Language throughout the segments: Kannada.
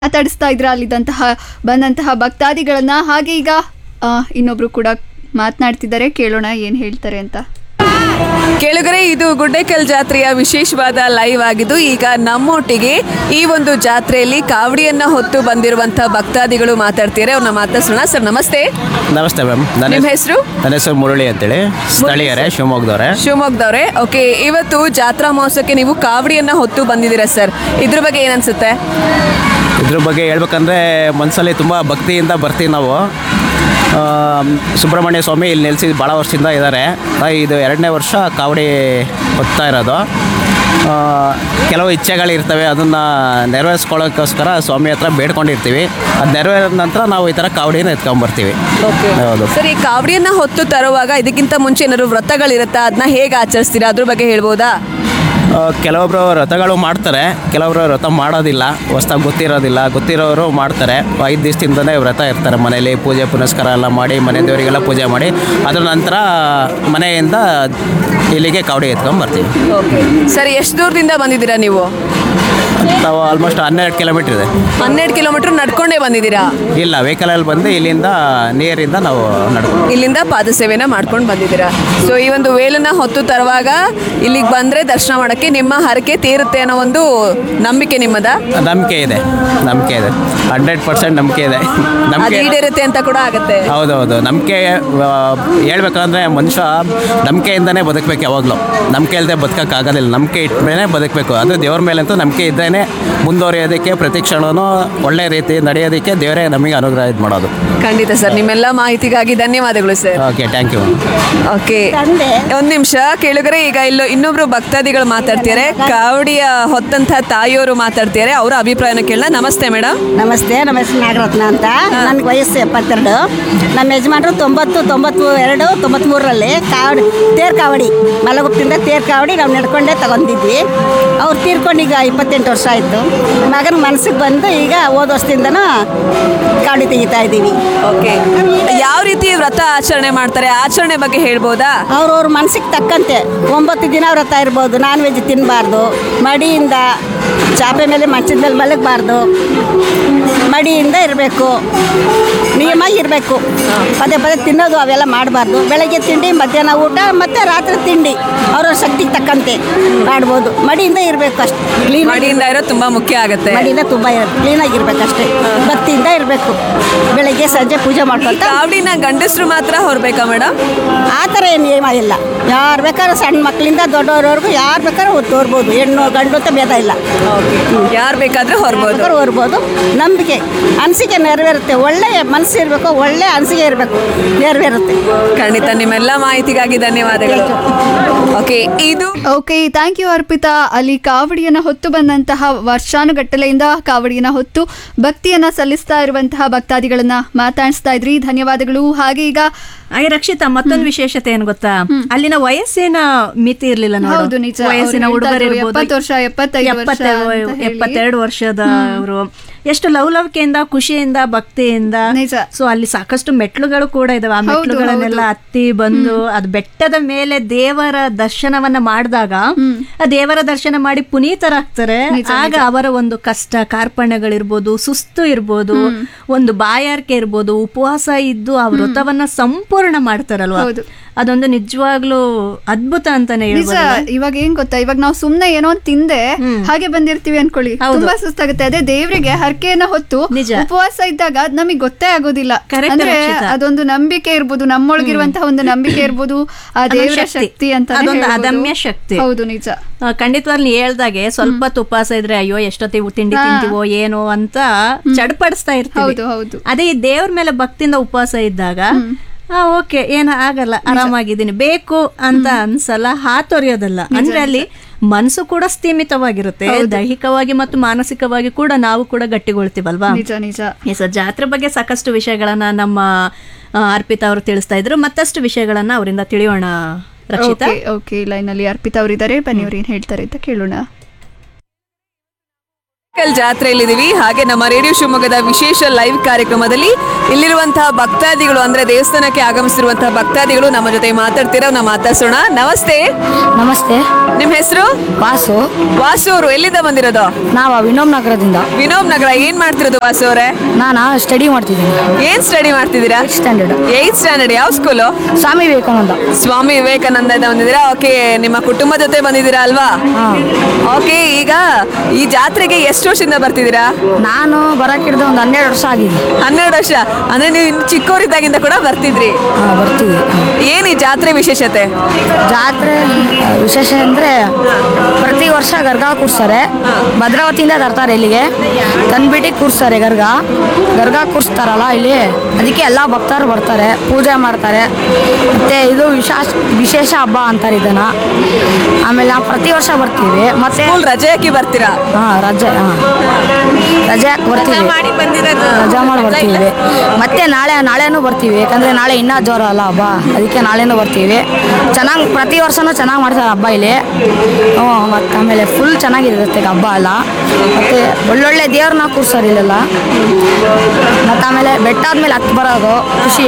ಮಾತಾಡಿಸ್ತಾ ಇದ್ರ ಅಲ್ಲಿದ್ದಂತಹ ಬಂದಂತಹ ಭಕ್ತಾದಿಗಳನ್ನ ಹಾಗೆ ಈಗ ಆ, ಇನ್ನೊಬ್ರು ಕೂಡ ಮಾತನಾಡ್ತಿದ್ದಾರೆ ಕೇಳೋಣ ಏನ್ ಹೇಳ್ತಾರೆ ಅಂತ ಕೆಳಗರೆ ಇದು ಗುಡ್ಡೆಕಲ್ ಜಾತ್ರೆಯ ವಿಶೇಷವಾದ ಲೈವ್ ಆಗಿದ್ದು ಈಗ ನಮ್ಮೊಟ್ಟಿಗೆ ಈ ಒಂದು ಜಾತ್ರೆಯಲ್ಲಿ ಕಾವಡಿಯನ್ನ ಹೊತ್ತು ಬಂದಿರುವಂತ ಭಕ್ತಾದಿಗಳು ಮಾತಾಡ್ತಿದ್ದಾರೆ ಅವ್ರನ್ನ ಮಾತಾಡ್ಸೋಣ ಸರ್ ನಮಸ್ತೆ ನಮಸ್ತೆ ಮ್ಯಾಮ್ ನನ್ನ ನಿಮ್ಮ ಹೆಸ್- ಹೆಸರು ನನ್ನ ಹೆಸರು ಮುರಳಿ ಅಂತೇಳಿ ಸ್ಥಳೀಯರೇ ಶಿವಮೊಗ್ಗದವ್ರೆ ಶಿವಮೊಗ್ಗದವ್ರೆ ಓಕೆ ಇವತ್ತು ಜಾತ್ರಾ ಮಹೋತ್ಸವಕ್ಕೆ ನೀವು ಕಾವಡಿಯನ್ನ ಹೊತ್ತು ಬಂದಿದ್ದೀರಾ ಸರ್ ಇದ್ರ ಬಗ್ಗೆ ಏನನ್ಸುತ್ತೆ ಇದ್ರ ಬಗ್ಗೆ ಹೇಳ್ಬೇಕಂದ್ರೆ ಮನಸ್ಸಲ್ಲಿ ತುಂಬ ಭಕ್ತಿಯಿಂದ ಬರ್ತೀವಿ ನಾವು ಆ, ಸುಬ್ರಹ್ಮಣ್ಯ ಸ್ವಾಮಿ ಇಲ್ಲಿ ನೆಲೆಸಿ ಭಾಳ ವರ್ಷದಿಂದ ಇದ್ದಾರೆ ಇದು ಎರಡನೇ ವರ್ಷ ಕಾವಡಿ ಹೊತ್ತಾ ಇರೋದು ಆ, ಕೆಲವು ಇಚ್ಛೆಗಳಿರ್ತವೆ ಅದನ್ನು ನೆರವೇರಿಸ್ಕೊಳ್ಳೋಕ್ಕೋಸ್ಕರ ಸ್ವಾಮಿ ಹತ್ರ ಬೇಡ್ಕೊಂಡಿರ್ತೀವಿ ಅದು ನೆರವೇರಿದ ನಂತರ ನಾವು ಈ ಥರ ಕಾವಡಿನ ಎತ್ಕೊಂಡ್ಬರ್ತೀವಿ ಹೌದು ಸರ್ ಈ ಕಾವಡಿಯನ್ನ ಹೊತ್ತು ತರುವಾಗ ಇದಕ್ಕಿಂತ ಮುಂಚೆ ಏನಾದ್ರು ವ್ರತಗಳಿರುತ್ತಾ ಅದನ್ನ ಹೇಗೆ ಆಚರಿಸ್ತೀರಾ ಅದ್ರ ಬಗ್ಗೆ ಹೇಳ್ಬೋದಾ ಆ, ಕೆಲವೊಬ್ರು ವ್ರತಗಳು ಮಾಡ್ತಾರೆ ಕೆಲವೊಬ್ರು ವ್ರತ ಮಾಡೋದಿಲ್ಲ ಹೊಸ್ದಾಗಿ ಗೊತ್ತಿರೋದಿಲ್ಲ ಗೊತ್ತಿರೋರು ಮಾಡ್ತಾರೆ ಐದು ದಿವಸದಿಂದನೇ ವ್ರತ ಇರ್ತಾರೆ ಮನೇಲಿ ಪೂಜೆ ಪುನಸ್ಕಾರ ಎಲ್ಲ ಮಾಡಿ ಮನೆ ದೇವರಿಗೆಲ್ಲ ಪೂಜೆ ಮಾಡಿ ಅದರ ನಂತರ ಮನೆಯಿಂದ ಇಲ್ಲಿಗೆ ಕಾವಡಿ ಎತ್ಕೊಂಡ್ ಬರ್ತೀವಿ ಸರ್ ಎಷ್ಟು ದೂರದಿಂದ ಬಂದಿದ್ದೀರಾ ನೀವು ನಾವು ಆಲ್ಮೋಸ್ಟ್ ಹನ್ನೆರಡು ಕಿಲೋಮೀಟ್ರ್ ಇದೆ ಹನ್ನೆರಡು ಕಿಲೋಮೀಟರ್ ನಡ್ಕೊಂಡೇ ಬಂದಿದ್ದೀರಾ ಇಲ್ಲ ವೆಹಿಕಲಲ್ಲಿ ಬಂದು ಇಲ್ಲಿಂದ ನೀರಿಂದ ನಾವು ನಡ್ಕೊಂಡು ಇಲ್ಲಿಂದ ಪಾದಸೇವೆನ ಮಾಡ್ಕೊಂಡು ಬಂದಿದ್ದೀರಾ ಸೊ ಈ ಒಂದು ವೇಲನ್ನ ಹೊತ್ತು ತರುವಾಗ ಇಲ್ಲಿಗೆ ಬಂದ್ರೆ ದರ್ಶನ ಮಾಡಕ್ಕೆ ನಿಮ್ಮ ಹರಕೆ ತೀರುತ್ತೆ ಅನ್ನೋ ಒಂದು ನಂಬಿಕೆ ನಿಮ್ಮದ ನಂಬಿಕೆ ಇದೆ ನಂಬಿಕೆ ಇದೆ ಹಂಡ್ರೆಡ್ ಪರ್ಸೆಂಟ್ ನಂಬಿಕೆ ಇದೆ ಅದು ನಂಬಿಕೆ ಈಡೇರುತ್ತೆ ಅಂತ ಕೂಡ ಆಗತ್ತೆ ಹೌದೌದು ನಂಬಿಕೆ ಹೇಳ್ಬೇಕಂದ್ರೆ ಮನುಷ್ಯ ನಂಬಿಕೆಯಿಂದನೇ ಬದುಕಬೇಕು ಯಾವಾಗಲೂ ನಂಬಿಕೆ ಇಲ್ಲದೆ ಬದುಕೋಕ್ಕಾಗೋದಿಲ್ಲ ನಂಬಿಕೆ ಇಟ್ಮೇಲೆ ಬದುಕಬೇಕು ಅದು ದೇವ್ರ ಮೇಲೆ ಅಂತೂ ನಂಬಿಕೆ ಇದ್ದೇ ಮುಂದುವರಿಯೋದಕ್ಕೆ ಪ್ರತಿ ಕ್ಷಣವೂ ಒಳ್ಳೆ ರೀತಿ ನಡೆಯೋದಕ್ಕೆ ದೇವರೇ ನಮಗೆ ಅನುಗ್ರಹ ಇದು ಮಾಡೋದು ಖಂಡಿತ ಸರ್ ನಿಮ್ಮೆಲ್ಲ ಮಾಹಿತಿಗಾಗಿ ಧನ್ಯವಾದಗಳು sir okay thank you okay ಒಂದ್ ನಿಮಿಷ ಕೇಳಿದ್ರೆ ಈಗ ಇಲ್ಲೋ ಇನ್ನೊಬ್ರು ಭಕ್ತಾದಿಗಳು ಮಾತಾಡ್ತಿದ್ದಾರೆ ಕಾವಡಿಯ ಹೊತ್ತಂತ ತಾಯಿಯವರು ಮಾತಾಡ್ತಿದ್ದಾರೆ ಅವರ ಅಭಿಪ್ರಾಯನ ಕೇಳ ನಮಸ್ತೆ ಮೇಡಮ್ ನಮಸ್ತೆ ನಮ್ಮ ಹೆಸರು ನಾಗರತ್ನ ಅಂತ ನನಗೆ ವಯಸ್ಸು ಎಪ್ಪತ್ತೆರಡು ನಮ್ಮ ಯಜಮಾನರು ತೊಂಬತ್ತು ತೊಂಬತ್ತು ಎರಡು ತೊಂಬತ್ಮೂರರಲ್ಲಿ ಕಾವಡಿ ತೇರ್ ಕಾವಡಿ ಮಲಗುಪ್ಪಿಂದ ತೇರ್ ಕಾವಡಿ ನಾವು ನಡ್ಕೊಂಡೇ ತಗೊಂಡಿದ್ವಿ ಅವ್ರು ತೀರ್ಕೊಂಡು ಈಗ ಇಪ್ಪತ್ತೆಂಟು ವರ್ಷ ಆಯಿತು ಮಗನ ಮನಸ್ಸಿಗೆ ಬಂದು ಈಗ ಹೋದ ವರ್ಷದಿಂದನೂ ಕಾವಡಿ ತೆಗಿತಾ ಇದ್ದೀವಿ ಓಕೆ ಯಾವ ರೀತಿ ವ್ರತ ಆಚರಣೆ ಮಾಡ್ತಾರೆ ಆಚರಣೆ ಬಗ್ಗೆ ಹೇಳ್ಬೋದಾ ಅವ್ರವ್ರ ಮನಸ್ಸಿಗೆ ತಕ್ಕಂತೆ ಒಂಬತ್ತು ದಿನ ವ್ರತ ಇರ್ಬೋದು ನಾನ್ ವೆಜ್ ತಿನ್ನಬಾರ್ದು ಮಡಿಯಿಂದ ಚಾಪೆ ಮೇಲೆ ಮಂಚದ ಮೇಲೆ ಮಲಗಬಾರ್ದು ಮಡಿಯಿಂದ ಇರಬೇಕು ನಿಯಮ ಇರಬೇಕು ಪದೇ ಪದೇ ತಿನ್ನೋದು ಅವೆಲ್ಲ ಮಾಡಬಾರ್ದು ಬೆಳಗ್ಗೆ ತಿಂಡಿ ಮಧ್ಯಾಹ್ನ ಊಟ ಮತ್ತು ರಾತ್ರಿ ತಿಂಡಿ ಅವ್ರವ್ರ ಶಕ್ತಿಗೆ ತಕ್ಕಂತೆ ಮಾಡ್ಬೋದು ಮಡಿಯಿಂದ ಇರಬೇಕು ಅಷ್ಟೇ ಕ್ಲೀನ್ ಮಡಿಯಿಂದ ಇರೋದು ತುಂಬಾ ಮುಖ್ಯ ಆಗುತ್ತೆ ಮಡಿಯಿಂದ ತುಂಬ ಕ್ಲೀನಾಗಿ ಇರ್ಬೇಕು ಅಷ್ಟೇ ಭಕ್ತಿಯಿಂದ ಇರಬೇಕು ಬೆಳಗ್ಗೆ ಸಂಜೆ ಪೂಜೆ ಮಾಡ್ಕೊಂತ ಕಾವಡಿನ ಗಂಡಸರು ಮಾತ್ರ ಹೊರಬೇಕಾ ಮೇಡಮ್ ಆ ಥರ ಏನು ನಿಯಮ ಇಲ್ಲ ಯಾರು ಬೇಕಾದ್ರೂ ಸಣ್ಣ ಮಕ್ಕಳಿಂದ ದೊಡ್ಡವ್ರವರೆಗೂ ಯಾರು ಬೇಕಾದ್ರೂ ತೋರ್ಬೋದು ಹೆಣ್ಣು ಗಂಡು ಅಂತ ಭೇದ ಇಲ್ಲ ಯಾರು ಬೇಕಾದ್ರೂ ಹೊರಬೋದು ಬೇಕಾದ್ರೂ ಹೊರ್ಬೋದು ನಂಬಿಕೆ ಅನಿಸಿಕೆ ನೆರವೇರುತ್ತೆ ಒಳ್ಳೆ ಮನಸ್ಸು ಇರಬೇಕು ಒಳ್ಳೆ ಅನಿಸಿಕೆ ಇರಬೇಕು ನೆರವೇರುತ್ತೆ ಖಂಡಿತ ನಿಮ್ಮೆಲ್ಲ ಮಾಹಿತಿಗಾಗಿ ಧನ್ಯವಾದಗಳು ಓಕೆ ಇದು ಓಕೆ ಥ್ಯಾಂಕ್ ಯು ಅರ್ಪಿತಾ ಅಲ್ಲಿ ಕಾವಡಿಯನ್ನ ಹೊತ್ತು ಬಂದಂತಹ ವರ್ಷಾನುಗಟ್ಟಲೆಯಿಂದ ಕಾವಡಿಯನ್ನ ಹೊತ್ತು ಭಕ್ತಿಯನ್ನ ಸಲ್ಲಿಸ್ತಾ ಇರುವಂತಹ ಭಕ್ತಾದಿಗಳನ್ನ ಮಾತಾಡಿಸ್ತಾ ಇದ್ರಿ ಧನ್ಯವಾದಗಳು ಹಾಗೆ ಈಗ ಹಾಗೆ ರಕ್ಷಿತಾ ಮತ್ತೊಂದು ವಿಶೇಷತೆ ಏನು ಗೊತ್ತಾ ಅಲ್ಲಿನ ವಯಸ್ಸಿನ ಮಿತಿ ಇರ್ಲಿಲ್ಲ ನೋಡು. ಹೌದು, ನಿಜ. ವಯಸ್ಸಿನ ಅವ್ರು ಹುಡುಗರು ಹೇಳ್ತಾ ಇದ್ರು, ಇರ್ಬೋದು ಎಪ್ಪತ್ತು ವರ್ಷ, ಎಪ್ಪತ್ತೈದು ವರ್ಷ ಎಪ್ಪತ್ತೆ- ಅಂತ ಹೇಳಿ. ಎಪ್ಪತ್ತೆರಡು ವರ್ಷದ ಅವರು ಎಷ್ಟು ಲವಲವಿಕೆಯಿಂದ ಖುಷಿಯಿಂದ ಭಕ್ತಿಯಿಂದ ನಿಜ. ಸೊ ಅಲ್ಲಿ ಸಾಕಷ್ಟು ಮೆಟ್ಲುಗಳು ಕೂಡ ಇದಾವೆ ಆ ಹೌದು, ಮೆಟ್ಲುಗಳನ್ನೆಲ್ಲ ಹೌದು. ಹತ್ತಿ ಬಂದು ಅದು ಬೆಟ್ಟದ ಮೇಲೆ ದೇವರ ದರ್ಶನವನ್ನ ಮಾಡಿದಾಗ ಆ ದೇವರ ದರ್ಶನ ಮಾಡಿ ಪುನೀತರಾಗ್ತಾರೆ ಆಗ ಅವರ ಒಂದು ಕಷ್ಟ ಕಾರ್ಪಣ್ಯಗಳಿರ್ಬೋದು ಸುಸ್ತು ಇರ್ಬೋದು ಒಂದು ಬಾಯಾರಿಕೆ ಇರ್ಬೋದು ಉಪವಾಸ ಇದ್ದು ಆ ವ್ರತವನ್ನ ಸಂಪೂರ್ಣ ಮಾಡ್ತಾರಲ್ವಾ ಹೌದು. ಅದೊಂದು ನಿಜವಾಗ್ಲೂ ಅದ್ಭುತ ಅಂತಾನೆ ನಿಜ ಹೇಳ್ಬೋದು ಇವಾಗ ಏನ್ ಗೊತ್ತಾ ಇವಾಗ ನಾವು ಸುಮ್ನೆ ಏನೋ ಒಂದ್ ತಿಂದೆ ಹಾಗೆ ಬಂದಿರ್ತೀವಿ ಅನ್ಕೊಳ್ಳಿ ಹೌದು. ತುಂಬಾ ಸುಸ್ತಾಗುತ್ತೆ ಅದೇ ದೇವರಿಗೆ ಹರಕೆಯನ್ನ ಹೊತ್ತು ನಿಜ. ಉಪವಾಸ ಇದ್ದಾಗ ಅದ್ ನಮಗೆ ಗೊತ್ತೇ ಆಗೋದಿಲ್ಲ Correct, ಅಂದ್ರೆ ರಕ್ಷಿತಾ. ಅದೊಂದು ನಂಬಿಕೆ ಇರ್ಬೋದು ನಮ್ಮೊಳಗಿರುವಂತಹ ಒಂದು ನಂಬಿಕೆ ಇರ್ಬೋದು ಆ ಅದೊಂದು ದೇವರ ಶಕ್ತಿ. ಶಕ್ತಿ ಅಂತ ಅದೊಂದು ಅದಮ್ಯ ಶಕ್ತಿ. ಹೌದು ನಿಜ ಆ, ಖಂಡಿತವಾಗ್ಲೂ ನೀ ಹೇಳ್ದಾಗೆ ಸ್ವಲ್ಪ ಹೊತ್ತು ಉಪವಾಸ ಇದ್ರೆ ಅಯ್ಯೋ ಎಷ್ಟೊತ್ತಿಗೆ ತಿಂಡಿ ಹಾ. ತಿಂತೀವೋ ಏನೋ ಅಂತ ಚಡ್ಪಡಿಸ್ತಾ ಇರ್ತೀವಿ ಹೌದು, ಹೌದು. ಅದೇ ಈ ದೇವ್ರ ಮೇಲೆ ಭಕ್ತಿಯಿಂದ ಉಪವಾಸ ಇದ್ದಾಗ ಆ ಓಕೆ ಏನು ಆಗಲ್ಲ ಆರಾಮಾಗಿದ್ದೀನಿ ಬೇಕು ಅಂತ ಅನ್ಸಲ್ಲ ಹಾತೊರೆಯೋದಲ್ಲ ಅಂದ್ರೆ ಅಲ್ಲಿ ಮನಸ್ಸು ಕೂಡ ಸ್ಥೀಮಿತವಾಗಿರುತ್ತೆ ದೈಹಿಕವಾಗಿ ಮತ್ತು ಮಾನಸಿಕವಾಗಿ ಕೂಡ ನಾವು ಕೂಡ ಗಟ್ಟಿಗೊಳ್ತೀವಲ್ವಾ ನಿಜ ನಿಜ ಎಸ್ ಜಾತ್ರೆ ಬಗ್ಗೆ ಸಾಕಷ್ಟು ವಿಷಯಗಳನ್ನ ನಮ್ಮ ಆ, ಅರ್ಪಿತಾ ಅವರು ತಿಳಿಸ್ತಾ ಇದ್ರು ಮತ್ತಷ್ಟು ವಿಷಯಗಳನ್ನ ಅವರಿಂದ ತಿಳಿಯೋಣ ರಕ್ಷಿತಾ ಓಕೆ ಓಕೆ ಲೈನ್ ಅಲ್ಲಿ ಅರ್ಪಿತಾ ಅವರಿದ್ದಾರೆ ಬನ್ನಿ ಅವ್ರು ಏನ್ ಹೇಳ್ತಾರೆ ಅಂತ ಕೇಳೋಣ ಕಲ್ ಜಾತ್ರೆಯಲ್ಲಿದ್ದೀವಿ ಹಾಗೆ ನಮ್ಮ ರೇಡಿಯೋ ಶಿವಮೊಗ್ಗದ ವಿಶೇಷ ಲೈವ್ ಕಾರ್ಯಕ್ರಮದಲ್ಲಿ ಇಲ್ಲಿರುವಂತಹ ಭಕ್ತಾದಿಗಳು ಅಂದ್ರೆ ದೇವಸ್ಥಾನಕ್ಕೆ ಆಗಮಿಸಿರುವಂತಹ ಭಕ್ತಾದಿಗಳು ನಮ್ಮ ಜೊತೆ ಮಾತಾಡ್ತೀರಾ ನಾವು ಮಾತಾಡ್ಸೋಣ ನಮಸ್ತೆ ನಮಸ್ತೆ ನಿಮ್ ಹೆಸರು ವಾಸು ವಾಸು ಅವರು ಎಲ್ಲಿಂದ ಬಂದಿರೋದು ನಾವು ವಿನೋಮ್ ನಗರದಿಂದ ವಿನೋಬ್ ನಗರ ಏನ್ ಮಾಡ್ತಿರೋದು ವಾಸು ಅವರೇ ನಾನು ಸ್ಟಡಿ ಮಾಡ್ತಿದ್ದೀನಿ ಏನ್ ಸ್ಟಡಿ ಮಾಡ್ತಿದ್ದೀರಾ ಸ್ಟ್ಯಾಂಡರ್ಡ್ ಏತ್ ಸ್ಟ್ಯಾಂಡರ್ಡ್ ಯಾವ ಸ್ಕೂಲು ಸ್ವಾಮಿ ವಿವೇಕಾನಂದ ಸ್ವಾಮಿ ವಿವೇಕಾನಂದ ಬಂದಿದ್ದೀರಾ ಓಕೆ ನಿಮ್ಮ ಕುಟುಂಬ ಜೊತೆ ಬಂದಿದ್ದೀರಾ ಅಲ್ವಾ ಓಕೆ ಈಗ ಈ ಜಾತ್ರೆಗೆ ಎಷ್ಟು ವರ್ಷದಿಂದ ಬರ್ತಿದ್ದೀರಾ ನಾನು ಬರಕ್ಕಿಡ್ದು ಒಂದು ಹನ್ನೆರಡು ವರ್ಷ ಆಗಿದೆ ಹನ್ನೆರಡು ವರ್ಷ ಅಂದ್ರೆ ನೀವು ಇನ್ನು ಚಿಕ್ಕವರಿದ್ದಾಗಿಂದ ಕೂಡ ಬರ್ತಿದ್ರಿ ಹಾ, ಬರ್ತೀವಿ ಏನ್ ಈ ಜಾತ್ರೆ ವಿಶೇಷತೆ ಜಾತ್ರೆ ವಿಶೇಷ ಅಂದರೆ ಪ್ರತಿ ವರ್ಷ ಗರ್ಗ ಕೂರ್ಸ್ತಾರೆ ಭದ್ರಾವತಿಯಿಂದ ತರ್ತಾರೆ ಇಲ್ಲಿಗೆ ತಂದ್ಬಿಟ್ಟು ಕೂರ್ಸ್ತಾರೆ ಗರ್ಗ ಗರ್ಗ ಕೂರಿಸ್ತಾರಲ್ಲ ಇಲ್ಲಿ ಅದಕ್ಕೆ ಎಲ್ಲ ಭಕ್ತರು ಬರ್ತಾರೆ ಪೂಜೆ ಮಾಡ್ತಾರೆ ಮತ್ತು ಇದು ವಿಶೇಷ ವಿಶೇಷ ಹಬ್ಬ ಅಂತಾರೆ ಇದನ್ನು ಆಮೇಲೆ ನಾವು ಪ್ರತಿ ವರ್ಷ ಬರ್ತೀವಿ ಮತ್ತು ಸ್ಕೂಲ್ ರಜೆ ಹಾಕಿ ಬರ್ತೀರಾ ಹಾಂ ರಜೆ ಹಾಂ ರಜೆ ಹಾಕಿ ಬರ್ತೀವಿ ರಜಾ ಮಾಡಿ ಬರ್ತೀವಿ ಮತ್ತೆ ನಾಳೆ ನಾಳೆನೂ ಬರ್ತೀವಿ ಯಾಕಂದ್ರೆ ನಾಳೆ ಇನ್ನೂ ಜೋರ ಅಲ್ಲ ಹಬ್ಬ ಅದಕ್ಕೆ ನಾಳೆನೂ ಬರ್ತೀವಿ ಚೆನ್ನಾಗಿ ಪ್ರತಿ ವರ್ಷನೂ ಚೆನ್ನಾಗಿ ಮಾಡ್ತಾರೆ ಹಬ್ಬ ಇಲ್ಲಿ ಹ್ಞೂ ಮತ್ತು ಆಮೇಲೆ ಫುಲ್ ಚೆನ್ನಾಗಿರುತ್ತೆ ಹಬ್ಬ ಎಲ್ಲ ಮತ್ತು ಒಳ್ಳೊಳ್ಳೆ ದೇವ್ರನ್ನ ಕೂರ್ಸೋರು ಇಲ್ಲೆಲ್ಲ ಮತ್ತು ಆಮೇಲೆ ಬೆಟ್ಟ ಆದ್ಮೇಲೆ ಹತ್ತು ಬರೋದು ಖುಷಿ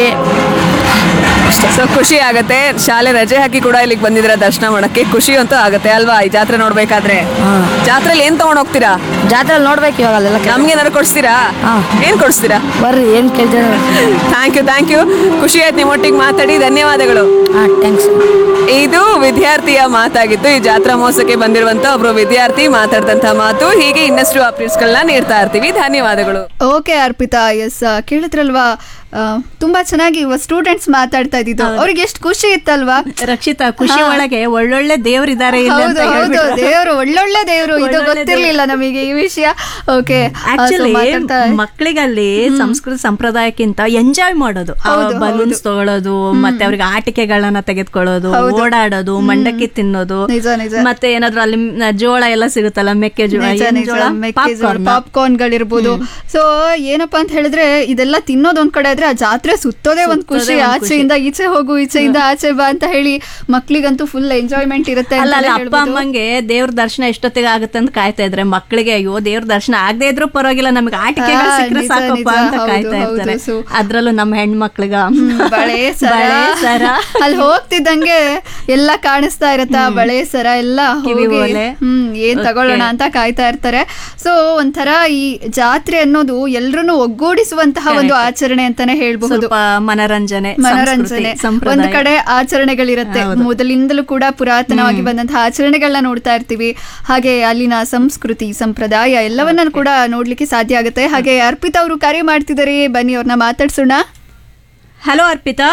ಸೊ ಖುಷಿ ಆಗತ್ತೆ ಶಾಲೆ ರಜೆ ಹಾಕಿ ಕೂಡ ಇಲ್ಲಿಗೆ ಬಂದಿದ್ರ ದರ್ಶನ ಮಾಡಕ್ಕೆ ಖುಷಿ ಅಂತೂ ಆಗತ್ತೆ ಅಲ್ವಾ ಈ ಜಾತ್ರೆ ನೋಡ್ಬೇಕಾದ್ರೆ ಹಾಂ ಜಾತ್ರೆಲಿ ಏನ್ ತಗೊಂಡ್ ಹೋಗ್ತೀರಾ ಜಾತ್ರೆಯಲ್ಲಿ ನೋಡ್ಬೇಕು ಇವಾಗ ಅಲ್ಲೆಲ್ಲ ಕೆಲ- ನಮ್ಗೆ ಏನಾದ್ರು ಕೊಡ್ಸ್ತೀರಾ ಹಾ. ಏನ್ ಕೊಡ್ಸ್ತೀರಾ ಬರ್ರಿ ಏನು ಕೇಳ್ತೀರ ಥ್ಯಾಂಕ್ ಯು ಥ್ಯಾಂಕ್ ಯು ಖುಷಿ ಆಯ್ತು ನಿಮ್ಮೊಟ್ಟಿಗೆ ಮಾತಾಡಿ ಧನ್ಯವಾದಗಳು ಹಾಂ ಥ್ಯಾಂಕ್ಸ್ ಇದು ವಿದ್ಯಾರ್ಥಿಯ ಮಾತಾಗಿತ್ತು ಈ ಜಾತ್ರಾ ಮಹೋತ್ಸವಕ್ಕೆ ಬಂದಿರುವಂತ ಒಬ್ರು ವಿದ್ಯಾರ್ಥಿ ಮಾತಾಡಿದಂತ ಮಾತು ಹೀಗೆ ಇನ್ನಷ್ಟು ಅಪ್ಡೇಟ್ಸ್ ಗಳನ್ನ ನೀಡ್ತಾ ಇರ್ತೀವಿ ಧನ್ಯವಾದಗಳು ಓಕೆ ಅರ್ಪಿತಾ ಎಸ್ ಕೇಳಿದ್ರಲ್ವಾ ಆ, ತುಂಬಾ ಚೆನ್ನಾಗಿ ಸ್ಟೂಡೆಂಟ್ಸ್ ಮಾತಾಡ್ತಾ ಇದ್ದಿದ್ದು ಅವ್ರಿಗೆ ಎಷ್ಟು ಖುಷಿ ಇತ್ತಲ್ವಾ ರಕ್ಷಿತಾ ಖುಷಿ ಹಾ. ಒಳಗೆ ಒಳ್ಳೊಳ್ಳೆ ದೇವರಿದ್ದಾರೆ ಇಲ್ಲಿ ಅಂತ ಹೌದು ಹೌದು ಹೇಳ್ಬಿಟ್ರು. ದೇವರು ಒಳ್ಳೊಳ್ಳೆ ದೇವರು ಇದು ಒಳ್ಳೊಳ್ಳೆ ಗೊತ್ತಿರ್ಲಿಲ್ಲ ನಮಗೆ ಈ ವಿಷಯ ಓಕೆ ಆಕ್ಚುಲಿ ಮಕ್ಕಳಿಗಲ್ಲಿ ಸಂಸ್ಕೃತ ಸಂಪ್ರದಾಯಕ್ಕಿಂತ ಎಂಜಾಯ್ ಮಾಡೋದು ಹೌದು, ಬಲೂನ್ಸ್ ತಗೊಳ್ಳೋದು ಮತ್ತೆ ಅವ್ರಿಗೆ ಆಟಿಕೆಗಳನ್ನ ತೆಗೆದುಕೊಳ್ಳೋದು ಹೌದು. ಓಡಾಡೋದು ಮಂಡಕ್ಕಿ ತಿನ್ನೋದು ನಿಜ, ನಿಜ. ಮತ್ತೆ ಏನಾದ್ರು ಅಲ್ಲಿ ಮ್, ಜೋಳ ಎಲ್ಲ ಸಿಗುತ್ತಲ್ಲ ಮೆಕ್ಕೆಜೋಳ ಏನ್ ಜೋಳ? Popcorn. ಪಾಪ್ಕಾರ್ನ್ ಗಳಿರ್ಬೋದು ಸೊ ಏನಪ್ಪಾ ಅಂತ ಹೇಳಿದ್ರೆ ಇದೆಲ್ಲ ತಿನ್ನೋದ್ ಒಂದ್ ಕಡೆ ಆದ್ರೆ ಆ ಜಾತ್ರೆ ಸುತ್ತೋದೇ ಒಂದ್ ಖುಷಿ ಸುತ್ತೋದೇ ಒಂದ್ ಖುಷಿ. ಆಚೆಯಿಂದ ಈಚೆ ಹೋಗು ಈಚೆಯಿಂದ ಆಚೆ ಬಾ ಅಂತ ಹೇಳಿ ಮಕ್ಳಿಗಂತೂ ಫುಲ್ ಎಂಜಾಯ್ಮೆಂಟ್ ಇರುತ್ತೆ ಅಲ್ಲ ಅಂತಾನೆ ಅಲ್ಲ ಅಪ್ಪ ಹೇಳ್ಬೋದು. ಅಮ್ಮಂಗೆ ದೇವ್ರ ದರ್ಶನ ಎಷ್ಟೊತ್ತಿಗೆ ಆಗುತ್ತೆ ಅಂತ ಕಾಯ್ತಾ ಇದ್ರೆ ಮಕ್ಕಳಿಗೆ ಅಯ್ಯೋ ದೇವ್ರ ದರ್ಶನ ಆಗದೆ ಇದ್ರೂ ಪರವಾಗಿಲ್ಲ ನಮ್ಗೆ ಆಟಿಕೆಗಳು ಹಾ, ಸಿಕ್ಕರೆ ನಿಜ, ಸಾಕಪ್ಪ ನಿಜ. ಅಂತ ಹೌದು, ಕಾಯ್ತಾ ಹೌದು. ಇರ್ತಾರೆ ಸೊ, ಅದ್ರಲ್ಲೂ ನಮ್ಮ ಹೆಣ್ಮಕ್ಳಿಗ ಹ್ಮ್, ಬಳೆ ಸರ ಬಳೆ ಸರ ಅಲ್ಲಿ ಹೋಗ್ತಿದ್ದಂಗೆ ಎಲ್ಲ ಕಾಣಿಸ್ತಾ ಇರತ್ತ ಬಳೆ ಸರ ಎಲ್ಲ ಕಿವಿ ಹೋಗಿ ಓಲೆ. ಹ್ಮ್ ಏನ್ Okay. ತಗೊಳ್ಳೋಣ ಅಂತ ಕಾಯ್ತಾ ಇರ್ತಾರೆ ಸೊ ಒಂಥರ ಈ ಜಾತ್ರೆ ಅನ್ನೋದು ಎಲ್ರನ್ನೂ ಒಗ್ಗೂಡಿಸುವಂತಹ ಒಂದು Correct. ಆಚರಣೆ ಅಂತಾನೆ ಹೇಳ್ಬಹುದು ಸ್ವಲ್ಪ ಮನರಂಜನೆ ಮನೋರಂಜನೆ ಸಂಸ್ಕೃತಿ, ಸಂಪ್ರದಾಯ. ಒಂದು ಕಡೆ ಆಚರಣೆಗಳಿರುತ್ತೆ ಹೌದು. ಮೊದಲಿಂದಲೂ ಕೂಡ ಪುರಾತನವಾಗಿ ಬಂದಂತಹ ಆಚರಣೆಗಳನ್ನ ನೋಡ್ತಾ ಇರ್ತೀವಿ ಹಾಗೆ ಅಲ್ಲಿನ ಸಂಸ್ಕೃತಿ ಸಂಪ್ರದಾಯ ಎಲ್ಲವನ್ನ ಕೂಡ ನೋಡ್ಲಿಕ್ಕೆ ಸಾಧ್ಯ ಆಗುತ್ತೆ ಹಾಗೆ ಅರ್ಪಿತಾ ಅವರು ಕರೆ ಮಾಡ್ತಿದ್ದಾರೆ ಬನ್ನಿ ಅವ್ರನ್ನ ಮಾತಾಡ್ಸೋಣ hello Arpita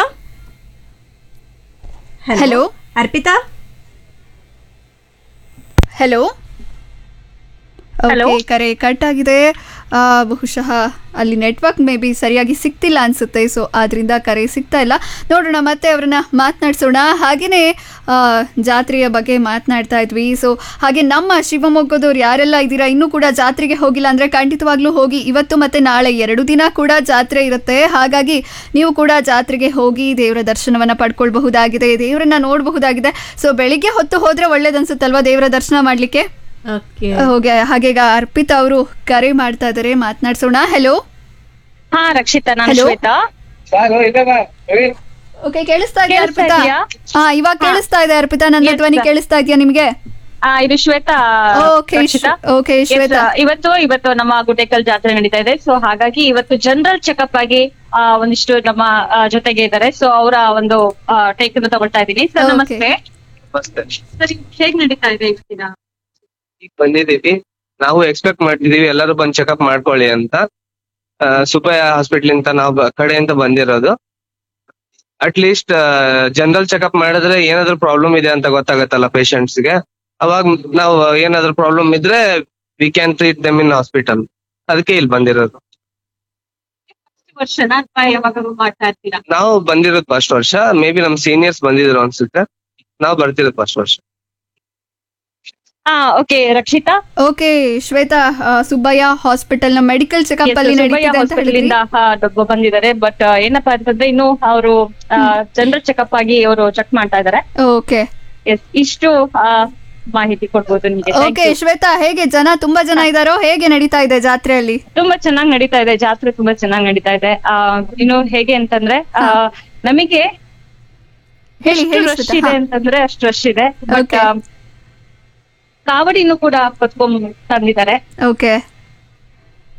Hello. Arpita hello okay ಕರೆ ಕಟ್ ಆಗಿದೆ ಆ, ಬಹುಶಃ ಅಲ್ಲಿ ನೆಟ್ವರ್ಕ್ ಮೇ ಬಿ ಸರಿಯಾಗಿ ಸಿಗ್ತಿಲ್ಲ ಅನ್ಸುತ್ತೆ ಸೊ ಆದ್ರಿಂದ ಕರೆ ಸಿಗ್ತಾ ಇಲ್ಲ ನೋಡೋಣ ಮತ್ತೆ ಅವ್ರನ್ನ ಮಾತನಾಡ್ಸೋಣ ಹಾಗೇನೆ ಆ, ಜಾತ್ರೆಯ ಬಗ್ಗೆ ಮಾತನಾಡ್ತಾ ಇದ್ವಿ ಸೊ ಹಾಗೆ ನಮ್ಮ ಶಿವಮೊಗ್ಗದವ್ರು ಯಾರೆಲ್ಲ ಇದ್ದೀರಾ ಇನ್ನೂ ಕೂಡ ಜಾತ್ರೆಗೆ ಹೋಗಿಲ್ಲ ಅಂದ್ರೆ ಖಂಡಿತವಾಗ್ಲೂ ಹೋಗಿ ಇವತ್ತು ಮತ್ತೆ ನಾಳೆ ಎರಡು ದಿನ ಕೂಡ ಜಾತ್ರೆ ಇರುತ್ತೆ ಹಾಗಾಗಿ ನೀವು ಕೂಡ ಜಾತ್ರೆಗೆ ಹೋಗಿ ದೇವರ ದರ್ಶನವನ್ನ ಪಡ್ಕೊಳ್ಬಹುದಾಗಿದೆ ದೇವರನ್ನ ನೋಡಬಹುದಾಗಿದೆ ಸೊ ಬೆಳಿಗ್ಗೆ ಹೊತ್ತು ಹೋದ್ರೆ ಒಳ್ಳೇದನ್ಸುತ್ತಲ್ವಾ ದೇವರ ದರ್ಶನ ಮಾಡ್ಲಿಕ್ಕೆ ಓಕೆ ಹೋಗಿ ಹಾಗೆ ಈಗ ಅರ್ಪಿತಾ ಅವರು ಕರೆ ಮಾಡ್ತಾ ಇದ್ದಾರೆ ಮಾತನಾಡ್ಸೋಣ ಹೆಲೋ ಹಾ ರಕ್ಷಿತಾ ನಾನು Hello. ಶ್ವೇತಾ ಓಕೆ ಕೇಳಿಸ್ತಾ ಇದೆಯಾ ಕೇಳಿಸ್ತಾ ಅರ್ಪಿತಾ ಇದೆಯಾ? ಹಾ ಇವಾಗ ಕೇಳಿಸ್ತಾ ಇದೆ ಅರ್ಪಿತಾ ನನ್ನ Yes, ಧ್ವನಿ sir. ಕೇಳಿಸ್ತಾ ಇದೆಯಾ ನಿಮ್ಗೆ ಆ, ಇದು Shweta Okay, Rakshita ಶ್ವೇ- okay, Yes, Shweta. ಇವತ್ತು ಇವತ್ತು ನಮ್ಮ ಗುಡ್ಡೇಕಲ್ ಜಾತ್ರೆ ನಡೀತಾ ಇದೆ ಸೊ ಹಾಗಾಗಿ ಇವತ್ತು ಜನರಲ್ ಚೆಕಪ್ ಆಗಿ ಆ, ಒಂದಿಷ್ಟು ನಮ್ಮ ಆ, ಜೊತೆಗೆ ಇದ್ದಾರೆ ಸೊ ಅವರ ಒಂದು ಟೇಕ್ ಅನ್ನು ತಗೊಳ್ತಾ ಇದ್ದೀನಿ ಸರ್ Okay. ನಮಸ್ತೆ ಮಸ್ತ್ ಸರ್ ಹೇಗ್ ನಡೀತಾ ಇದೆ ಇವತ್ತಿನ ಈಗ ಬಂದಿದೀವಿ ನಾವು ಎಕ್ಸ್ಪೆಕ್ಟ್ ಮಾಡ್ತಿದೀವಿ ಎಲ್ಲರೂ ಬಂದ್ ಚೆಕಪ್ ಮಾಡ್ಕೊಳ್ಳಿ ಅಂತ ಆ, ಸುಪಯ ಹಾಸ್ಪಿಟಲ್ ಇಂದ ನಾವು ಬ- ಕಡೆಯಿಂದ ಬಂದಿರೋದು ಅಟ್ ಲೀಸ್ಟ್ ಜನರಲ್ ಚೆಕಪ್ ಮಾಡಿದ್ರೆ ಏನಾದ್ರು ಪ್ರಾಬ್ಲಮ್ ಇದೆ ಅಂತ ಗೊತ್ತಾಗತ್ತಲ್ಲ patients ಗೆ ಅವಾಗ ನಾವು ಏನಾದ್ರು ಪ್ರಾಬ್ಲಮ್ ಇದ್ರೆ we can treat them in hospital ಅದಕ್ಕೆ ಇಲ್ಲಿ ಬಂದಿರೋದು ವರ್ಷನ ಅಥವಾ ಯಾವಾಗಲೂ ಮಾಡ್ತಾ ಇರ್ತೀರಾ ನಾವು ಬಂದಿರೋದು ಫಸ್ಟ್ ವರ್ಷ ಮೇ ಬಿ ನಮ್ ಸೀನಿಯರ್ಸ್ ಬಂದಿದ್ರು ಅನ್ಸುತ್ತೆ ನಾವು ಬರ್ತಿರೋದು ಫಸ್ಟ್ ವರ್ಷ ಹಾ ಓಕೆ ರಕ್ಷಿತಾ ಓಕೆ ಶ್ವೇತಾ ಆ, ಸುಬ್ಬಯ್ಯ ಹಾಸ್ಪಿಟಲ್ ನ ಮೆಡಿಕಲ್ ಚೆಕಪ್ Yes, ಅಲ್ಲಿ ಸುಬ್ಬಯ್ಯ ನಡೀತಿದೆ ಅಂತ hospital ಹೇಳಿದ್ರಿ ಇಂದ ಹಾ, ಡಬ್ಬ ಬಂದಿದ್ದಾರೆ ಬಟ್ ಏನಪ್ಪಾ ಅಂತಂದ್ರೆ ಇನ್ನು ಅವರು ಜನರಲ್ ಚೆಕಪ್ ಆಗಿ ಅವರು ಚೆಕ್ ಮಾಡ್ತಾ ಇದ್ದಾರೆ ಓಕೆ ಎಸ್ ಇಷ್ಟು ಮಾಹಿತಿ ಕೊಡ್ಬೋದು ನಿಮ್ಗೆ Thank ಓಕೆ you. ಶ್ವೇತಾ ಹೇಗೆ ಜನ ತುಂಬಾ ಜನ ಇದಾರೋ ಹೇಗೆ ನಡೀತಾ ಇದೆ ಜಾತ್ರೆಯಲ್ಲಿ ತುಂಬಾ ಚೆನ್ನಾಗಿ ನಡೀತಾ ಇದೆ ಜಾತ್ರೆ ತುಂಬಾ ಚೆನ್ನಾಗಿ ನಡೀತಾ ಇದೆ ಆ ಇನ್ನು ಹೇಗೆ ಅಂತಂದ್ರೆ ಆ, ನಮಗೆ ಹೇಳಿ ಎಷ್ಟು ಹೇಳಿ ರಶ್ ಶ್ವೇತಾ. ಇದೆ ಹಾ. ಅಂತಂದ್ರೆ ಅಷ್ಟು ರಶ್ ಇದೆ ಬಟ್ Okay. ಕಾವಡಿನೂ ಕೂಡ ಹೊತ್ಕೊಂಡ್ ತಂದಿದ್ದಾರೆ ಓಕೆ